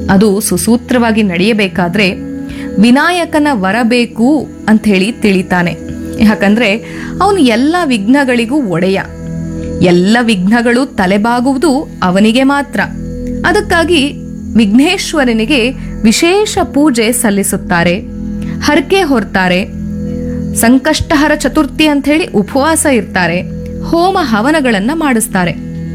ಅದು ಸುಸೂತ್ರವಾಗಿ ನಡೆಯಬೇಕಾದ್ರೆ ವಿನಾಯಕನ ವರ ಬೇಕು ಅಂತ ಹೇಳಿ ತಿಳಿತಾನೆ ಯಾಕಂದ್ರೆ ಅವನು ಎಲ್ಲ ವಿಘ್ನಗಳಿಗೂ ಒಡೆಯ ಎಲ್ಲ ವಿಘ್ನಗಳು ತಲೆಬಾಗುವುದು ಅವನಿಗೆ ಮಾತ್ರ ಅದಕ್ಕಾಗಿ ವಿಘ್ನೇಶ್ವರನಿಗೆ ವಿಶೇಷ ಪೂಜೆ ಸಲ್ಲಿಸುತ್ತಾರೆ ಹರಕೆ ಹೊರ್ತಾರೆ ಸಂಕಷ್ಟಹರ ಚತುರ್ಥಿ ಅಂತ ಹೇಳಿ ಉಪವಾಸ ಇರ್ತಾರೆ ಹೋಮ ಹವನಗಳನ್ನ ಮಾಡಿಸ್ತಾರೆ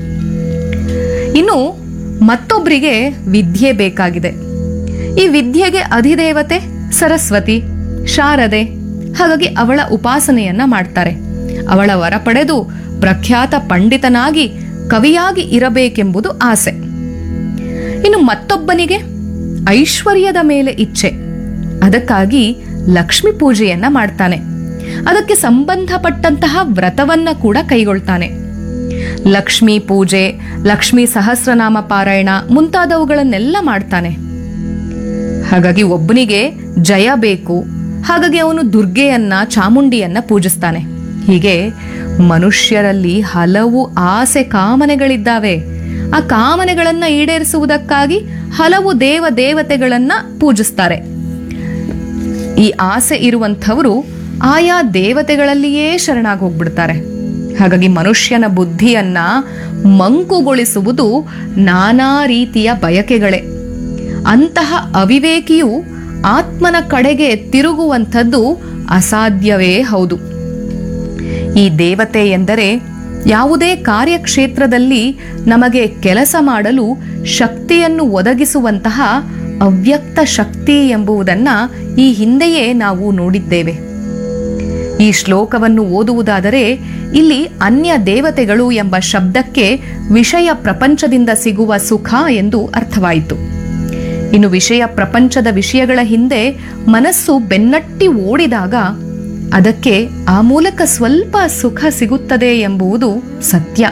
ಇನ್ನು ಮತ್ತೊಬ್ಬರಿಗೆ ವಿದ್ಯೆ ಬೇಕಾಗಿದೆ ಈ ವಿದ್ಯೆಗೆ ಅಧಿದೇವತೆ ಸರಸ್ವತಿ ಶಾರದೆ ಹಾಗಾಗಿ ಅವಳ ಉಪಾಸನೆಯನ್ನ ಮಾಡ್ತಾರೆ ಅವಳ ವರ ಪಡೆದು ಪ್ರಖ್ಯಾತ ಪಂಡಿತನಾಗಿ ಕವಿಯಾಗಿ ಇರಬೇಕೆಂಬುದು ಆಸೆ ಇನ್ನು ಮತ್ತೊಬ್ಬನಿಗೆ ಐಶ್ವರ್ಯದ ಮೇಲೆ ಇಚ್ಛೆ ಅದಕ್ಕಾಗಿ ಲಕ್ಷ್ಮಿ ಪೂಜೆಯನ್ನ ಮಾಡ್ತಾನೆ ಅದಕ್ಕೆ ಸಂಬಂಧಪಟ್ಟಂತಹ ವ್ರತವನ್ನ ಕೂಡ ಕೈಗೊಳ್ತಾನೆ ಲಕ್ಷ್ಮೀ ಪೂಜೆ ಲಕ್ಷ್ಮೀ ಸಹಸ್ರನಾಮ ಪಾರಾಯಣ ಮುಂತಾದವುಗಳನ್ನೆಲ್ಲ ಮಾಡ್ತಾನೆ ಹಾಗಾಗಿ ಒಬ್ಬನಿಗೆ ಜಯ ಬೇಕು ಹಾಗಾಗಿ ಅವನು ದುರ್ಗೆಯನ್ನ ಚಾಮುಂಡಿಯನ್ನ ಪೂಜಿಸ್ತಾನೆ ಹೀಗೆ ಮನುಷ್ಯರಲ್ಲಿ ಹಲವು ಆಸೆ ಕಾಮನೆಗಳಿದ್ದಾವೆ ಆ ಕಾಮನೆಗಳನ್ನ ಈಡೇರಿಸುವುದಕ್ಕಾಗಿ ಹಲವು ದೇವ ದೇವತೆಗಳನ್ನ ಪೂಜಿಸ್ತಾರೆ ಈ ಆಸೆ ಇರುವಂಥವರು ಆಯಾ ದೇವತೆಗಳಲ್ಲಿಯೇ ಶರಣಾಗಿ ಹೋಗ್ಬಿಡ್ತಾರೆ ಹಾಗಾಗಿ ಮನುಷ್ಯನ ಬುದ್ಧಿಯನ್ನ ಮಂಕುಗೊಳಿಸುವುದು ನಾನಾ ರೀತಿಯ ಬಯಕೆಗಳೇ ಅಂತಹ ಅವಿವೇಕಿಯು ಆತ್ಮನ ಕಡೆಗೆ ತಿರುಗುವಂಥದ್ದು ಅಸಾಧ್ಯವೇ ಹೌದು ಈ ದೇವತೆ ಎಂದರೆ ಯಾವುದೇ ಕಾರ್ಯಕ್ಷೇತ್ರದಲ್ಲಿ ನಮಗೆ ಕೆಲಸ ಮಾಡಲು ಶಕ್ತಿಯನ್ನು ಒದಗಿಸುವಂತಹ ಅವ್ಯಕ್ತ ಶಕ್ತಿ ಎಂಬುದನ್ನ ಈ ಹಿಂದೆಯೇ ನಾವು ನೋಡಿದ್ದೇವೆ ಈ ಶ್ಲೋಕವನ್ನು ಓದುವುದಾದರೆ ಇಲ್ಲಿ ಅನ್ಯ ದೇವತೆಗಳು ಎಂಬ ಶಬ್ದಕ್ಕೆ ವಿಷಯ ಪ್ರಪಂಚದಿಂದ ಸಿಗುವ ಸುಖ ಎಂದು ಅರ್ಥವಾಯಿತು ಇನ್ನು ವಿಷಯ ಪ್ರಪಂಚದ ವಿಷಯಗಳ ಹಿಂದೆ ಮನಸ್ಸು ಬೆನ್ನಟ್ಟಿ ಓಡಿದಾಗ ಅದಕ್ಕೆ ಆ ಮೂಲಕ ಸ್ವಲ್ಪ ಸುಖ ಸಿಗುತ್ತದೆ ಎಂಬುದು ಸತ್ಯ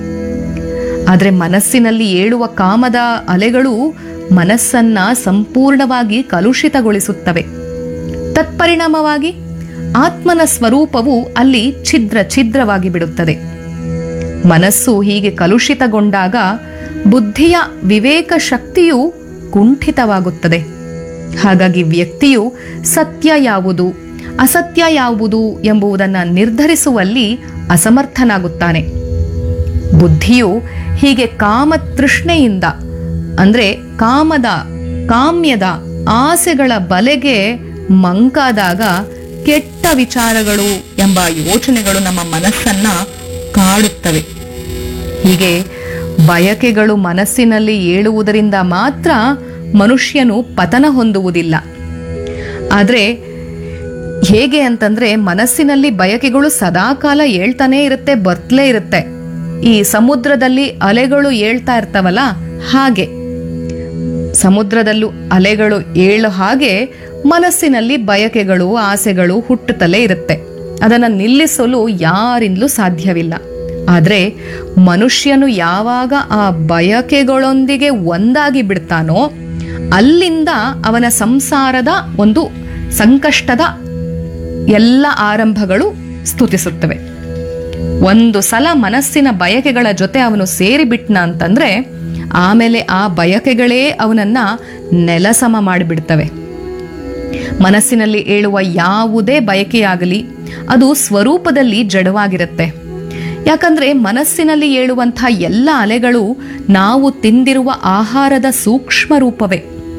ಆದರೆ ಮನಸ್ಸಿನಲ್ಲಿ ಏಳುವ ಕಾಮದ ಅಲೆಗಳು ಮನಸ್ಸನ್ನ ಸಂಪೂರ್ಣವಾಗಿ ಕಲುಷಿತಗೊಳಿಸುತ್ತವೆ ತತ್ಪರಿಣಾಮವಾಗಿ ಆತ್ಮನ ಸ್ವರೂಪವು ಅಲ್ಲಿ ಛಿದ್ರ ಛಿದ್ರವಾಗಿ ಬಿಡುತ್ತದೆ ಮನಸ್ಸು ಹೀಗೆ ಕಲುಷಿತಗೊಂಡಾಗ ಬುದ್ಧಿಯ ವಿವೇಕ ಶಕ್ತಿಯು ಕುಂಠಿತವಾಗುತ್ತದೆ ಹಾಗಾಗಿ ವ್ಯಕ್ತಿಯು ಸತ್ಯ ಯಾವುದು ಅಸತ್ಯ ಯಾವುದು ಎಂಬುದನ್ನು ನಿರ್ಧರಿಸುವಲ್ಲಿ ಅಸಮರ್ಥನಾಗುತ್ತಾನೆ ಬುದ್ಧಿಯು ಹೀಗೆ ಕಾಮತೃಷ್ಣೆಯಿಂದ ಅಂದ್ರೆ ಕಾಮದ ಕಾಮ್ಯದ ಆಸೆಗಳ ಬಲೆಗೆ ಮಂಕಾದಾಗ ಕೆಟ್ಟ ವಿಚಾರಗಳು ಎಂಬ ಯೋಚನೆಗಳು ನಮ್ಮ ಮನಸ್ಸನ್ನ ಕಾಡುತ್ತವೆ ಹೀಗೆ ಬಯಕೆಗಳು ಮನಸ್ಸಿನಲ್ಲಿ ಏಳುವುದರಿಂದ ಮಾತ್ರ ಮನುಷ್ಯನು ಪತನ ಹೊಂದುವುದಿಲ್ಲ ಆದರೆ ಹೇಗೆ ಅಂತಂದ್ರೆ ಮನಸ್ಸಿನಲ್ಲಿ ಬಯಕೆಗಳು ಸದಾಕಾಲ ಏಳ್ತಾನೇ ಇರುತ್ತೆ ಬರ್ತಲೇ ಇರುತ್ತೆ ಈ ಸಮುದ್ರದಲ್ಲಿ ಅಲೆಗಳು ಏಳ್ತಾ ಇರ್ತಾವಲ್ಲ ಹಾಗೆ ಸಮುದ್ರದಲ್ಲೂ ಅಲೆಗಳು ಏಳು ಹಾಗೆ ಮನಸ್ಸಿನಲ್ಲಿ ಬಯಕೆಗಳು ಆಸೆಗಳು ಹುಟ್ಟುತ್ತಲೇ ಇರುತ್ತೆ ಅದನ್ನು ನಿಲ್ಲಿಸಲು ಯಾರಿಂದಲೂ ಸಾಧ್ಯವಿಲ್ಲ ಆದರೆ ಮನುಷ್ಯನು ಯಾವಾಗ ಆ ಬಯಕೆಗಳೊಂದಿಗೆ ಒಂದಾಗಿ ಬಿಡ್ತಾನೋ ಅಲ್ಲಿಂದ ಅವನ ಸಂಸಾರದ ಒಂದು ಸಂಕಷ್ಟದ ಎಲ್ಲ ಆರಂಭಗಳು ಸ್ತುತಿಸುತ್ತವೆ ಒಂದು ಸಲ ಮನಸ್ಸಿನ ಬಯಕೆಗಳ ಜೊತೆ ಅವನು ಸೇರಿಬಿಟ್ನ ಅಂತಂದ್ರೆ ಆಮೇಲೆ ಆ ಬಯಕೆಗಳೇ ಅವನನ್ನ ನೆಲಸಮ ಮಾಡಿಬಿಡ್ತವೆ ಮನಸ್ಸಿನಲ್ಲಿ ಏಳುವ ಯಾವುದೇ ಬಯಕೆಯಾಗಲಿ ಅದು ಸ್ವರೂಪದಲ್ಲಿ ಜಡವಾಗಿರುತ್ತೆ ಯಾಕಂದ್ರೆ ಮನಸ್ಸಿನಲ್ಲಿ ಏಳುವಂಥ ಎಲ್ಲ ಅಲೆಗಳು ನಾವು ತಿಂದಿರುವ ಆಹಾರದ ಸೂಕ್ಷ್ಮ ರೂಪವೇ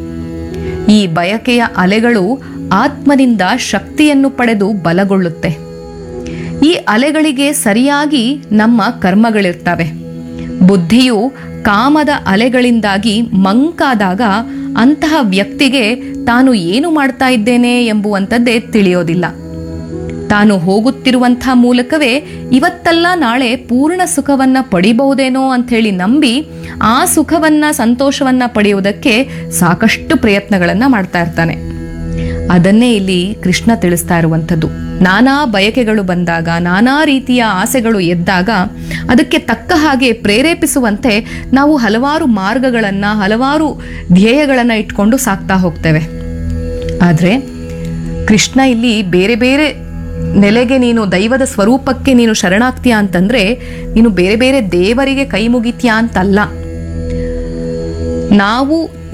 ಈ ಬಯಕೆಯ ಅಲೆಗಳು ಆತ್ಮನಿಂದ ಶಕ್ತಿಯನ್ನು ಪಡೆದು ಬಲಗೊಳ್ಳುತ್ತೆ ಈ ಅಲೆಗಳಿಗೆ ಸರಿಯಾಗಿ ನಮ್ಮ ಕರ್ಮಗಳಿರ್ತವೆ ಬುದ್ಧಿಯು ಕಾಮದ ಅಲೆಗಳಿಂದಾಗಿ ಮಂಕಾದಾಗ ಅಂತಹ ವ್ಯಕ್ತಿಗೆ ತಾನು ಏನು ಮಾಡ್ತಾ ಇದ್ದೇನೆ ಎಂಬುವಂಥದ್ದೇ ತಿಳಿಯೋದಿಲ್ಲ ತಾನು ಹೋಗುತ್ತಿರುವಂಥ ಮೂಲಕವೇ ಇವತ್ತಲ್ಲ ನಾಳೆ ಪೂರ್ಣ ಸುಖವನ್ನ ಪಡಿಬಹುದೇನೋ ಅಂಥೇಳಿ ನಂಬಿ ಆ ಸುಖವನ್ನ ಸಂತೋಷವನ್ನ ಪಡೆಯುವುದಕ್ಕೆ ಸಾಕಷ್ಟು ಪ್ರಯತ್ನಗಳನ್ನ ಮಾಡ್ತಾ ಇರ್ತಾನೆ ಅದನ್ನೇ ಇಲ್ಲಿ ಕೃಷ್ಣ ತಿಳಿಸ್ತಾ ಇರುವಂಥದ್ದು ನಾನಾ ಬಯಕೆಗಳು ಬಂದಾಗ ನಾನಾ ರೀತಿಯ ಆಸೆಗಳು ಎದ್ದಾಗ ಅದಕ್ಕೆ ತಕ್ಕ ಹಾಗೆ ಪ್ರೇರೇಪಿಸುವಂತೆ ನಾವು ಹಲವಾರು ಮಾರ್ಗಗಳನ್ನ ಹಲವಾರು ಧ್ಯೇಯಗಳನ್ನ ಇಟ್ಕೊಂಡು ಸಾಕ್ತಾ ಹೋಗ್ತೇವೆ ಆದರೆ ಕೃಷ್ಣ ಇಲ್ಲಿ ಬೇರೆ ಬೇರೆ ನೆಲೆಗೆ ನೀನು ದೈವದ ಸ್ವರೂಪಕ್ಕೆ ನೀನು ಶರಣಾಗ್ತೀಯಾ ಅಂತಂದ್ರೆ ನೀನು ಬೇರೆ ಬೇರೆ ದೇವರಿಗೆ ಕೈ ಮುಗಿತೀಯಾ ಅಂತಲ್ಲ ನಾವು